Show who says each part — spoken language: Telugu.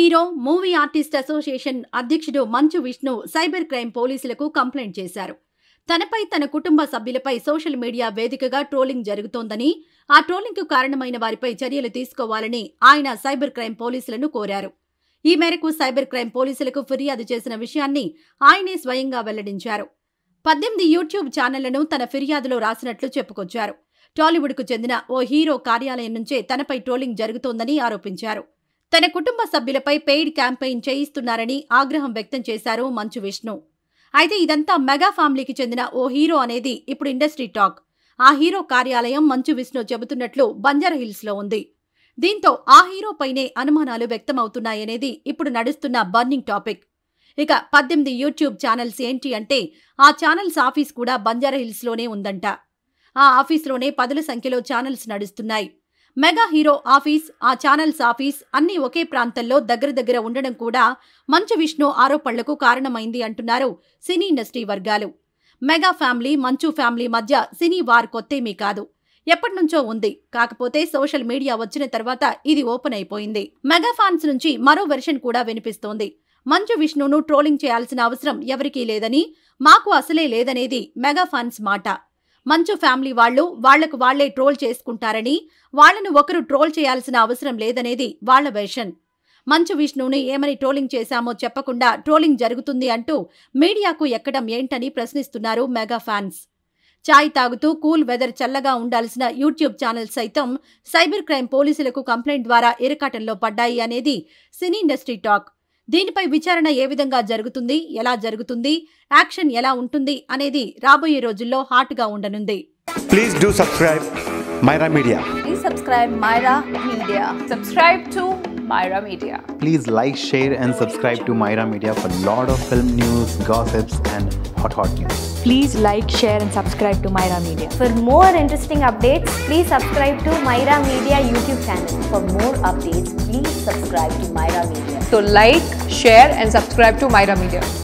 Speaker 1: హీరో మూవీ ఆర్టిస్ట్ అసోసియేషన్ అధ్యక్షుడు మంచు విష్ణు సైబర్ క్రైమ్ పోలీసులకు కంప్లైంట్ చేశారు తనపై తన కుటుంబ సభ్యులపై సోషల్ మీడియా వేదికగా ట్రోలింగ్ జరుగుతోందని ఆ ట్రోలింగ్కు కారణమైన వారిపై చర్యలు తీసుకోవాలని ఆయన సైబర్ క్రైమ్ పోలీసులను కోరారు ఈ మేరకు సైబర్ క్రైమ్ పోలీసులకు ఫిర్యాదు చేసిన విషయాన్ని ఆయనే స్వయంగా వెల్లడించారు పద్దెనిమిది యూట్యూబ్ ఛానళ్లను తన ఫిర్యాదులో రాసినట్లు చెప్పుకొచ్చారు టాలీవుడ్కు చెందిన ఓ హీరో కార్యాలయం నుంచే తనపై ట్రోలింగ్ జరుగుతోందని ఆరోపించారు తన కుటుంబ సభ్యులపై పెయిడ్ క్యాంపెయిన్ చేయిస్తున్నారని ఆగ్రహం వ్యక్తం చేశారు మంచు విష్ణు అయితే ఇదంతా మెగా ఫ్యామిలీకి చెందిన ఓ హీరో అనేది ఇప్పుడు ఇండస్ట్రీ టాక్ ఆ హీరో కార్యాలయం మంచు విష్ణు చెబుతున్నట్లు బంజారాహిల్స్లో ఉంది దీంతో ఆ హీరోపైనే అనుమానాలు వ్యక్తమవుతున్నాయనేది ఇప్పుడు నడుస్తున్న బర్నింగ్ టాపిక్ ఇక పద్దెనిమిది యూట్యూబ్ ఛానల్స్ ఏంటి అంటే ఆ ఛానల్స్ ఆఫీస్ కూడా బంజారాహిల్స్లోనే ఉందంట ఆ ఆఫీస్లోనే పదుల సంఖ్యలో ఛానల్స్ నడుస్తున్నాయి మెగా హీరో ఆఫీస్ ఆ ఛానల్స్ ఆఫీస్ అన్నీ ఒకే ప్రాంతంలో దగ్గర దగ్గర ఉండడం కూడా మంచు విష్ణు ఆరోపణలకు కారణమైంది అంటున్నారు సినీ ఇండస్ట్రీ వర్గాలు మెగా ఫ్యామిలీ మంచు ఫ్యామిలీ మధ్య సినీ వార్ కొత్తేమీ కాదు ఎప్పటినుంచో ఉంది కాకపోతే సోషల్ మీడియా వచ్చిన తర్వాత ఇది ఓపెన్ అయిపోయింది మెగా ఫ్యాన్స్ నుంచి మరో వెర్షన్ కూడా వినిపిస్తోంది మంచు విష్ణును ట్రోలింగ్ చేయాల్సిన అవసరం ఎవరికీ లేదని మాకు అసలే లేదనేది మెగా ఫ్యాన్స్ మాట మంచు ఫ్యామిలీ వాళ్ళు వాళ్లకు వాళ్లే ట్రోల్ చేసుకుంటారని వాళ్లను ఒకరు ట్రోల్ చేయాల్సిన అవసరం లేదనేది వాళ్ల వెర్షన్ మంచు విష్ణుని ఏమని ట్రోలింగ్ చేశామో చెప్పకుండా ట్రోలింగ్ జరుగుతుంది అంటూ మీడియాకు ఎక్కడం ఏంటని ప్రశ్నిస్తున్నారు మెగా ఫ్యాన్స్ చాయ్ తాగుతూ కూల్ వెదర్ చల్లగా ఉండాల్సిన యూట్యూబ్ ఛానల్స్ సైతం సైబర్ క్రైమ్ పోలీసులకు కంప్లైంట్ ద్వారా ఇరకాటంలో పడ్డాయి అనేది సినీ ఇండస్ట్రీ టాక్ దీనిపై విచారణ ఏ విధంగా జరుగుతుంది ఎలా జరుగుతుంది యాక్షన్ ఎలా ఉంటుంది అనేది రాబోయే రోజుల్లో హాట్గా ఉండనుంది
Speaker 2: Please do subscribe Myra Media.
Speaker 3: Please subscribe Myra Media.
Speaker 4: Subscribe to Myra Media.
Speaker 5: Please like, share, and subscribe to Myra Media for lot of film news, gossips, and hot hot news.
Speaker 6: Please like, share, and subscribe to Myra Media.
Speaker 3: For more interesting updates, please subscribe to Myra Media YouTube channel. For more updates, please subscribe to Myra Media.
Speaker 4: So like, share and subscribe to Myra Media.